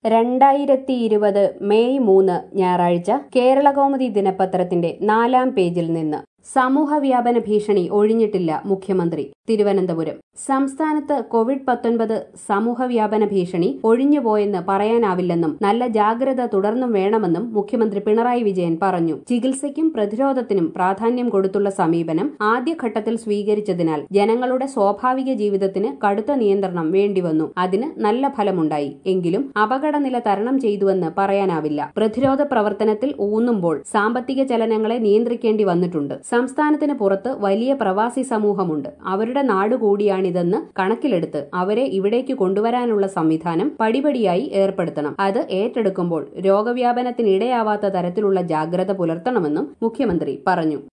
രണ്ടായിരത്തി ഇരുപത് മെയ് മൂന്ന് ഞായറാഴ്ച കേരളകൗമുദി ദിനപത്രത്തിന്റെ നാലാം പേജിൽ നിന്ന് സമൂഹ വ്യാപന ഭീഷണി ഒഴിഞ്ഞിട്ടില്ല മുഖ്യമന്ത്രി തിരുവനന്തപുരം സംസ്ഥാനത്ത് കോവിഡ് പത്തൊൻപത് സമൂഹ വ്യാപന ഭീഷണി ഒഴിഞ്ഞുപോയെന്ന് പറയാനാവില്ലെന്നും നല്ല ജാഗ്രത തുടർന്നും വേണമെന്നും മുഖ്യമന്ത്രി പിണറായി വിജയൻ പറഞ്ഞു ചികിത്സയ്ക്കും പ്രതിരോധത്തിനും പ്രാധാന്യം കൊടുത്തുള്ള സമീപനം ആദ്യഘട്ടത്തിൽ സ്വീകരിച്ചതിനാൽ ജനങ്ങളുടെ സ്വാഭാവിക ജീവിതത്തിന് കടുത്ത നിയന്ത്രണം വേണ്ടിവന്നു അതിന് നല്ല ഫലമുണ്ടായി എങ്കിലും അപകടനില തരണം ചെയ്തുവെന്ന് പറയാനാവില്ല പ്രതിരോധ പ്രവർത്തനത്തിൽ ഊന്നുമ്പോൾ സാമ്പത്തിക ചലനങ്ങളെ നിയന്ത്രിക്കേണ്ടി വന്നിട്ടുണ്ട് സംസ്ഥാനത്തിന് പുറത്ത് വലിയ പ്രവാസി സമൂഹമുണ്ട് അവരുടെ നാട് കൂടിയാണിതെന്ന് കണക്കിലെടുത്ത് അവരെ ഇവിടേക്ക് കൊണ്ടുവരാനുള്ള സംവിധാനം പടിപടിയായി ഏർപ്പെടുത്തണം അത് ഏറ്റെടുക്കുമ്പോൾ രോഗവ്യാപനത്തിനിടയാവാത്ത തരത്തിലുള്ള ജാഗ്രത പുലർത്തണമെന്നും മുഖ്യമന്ത്രി പറഞ്ഞു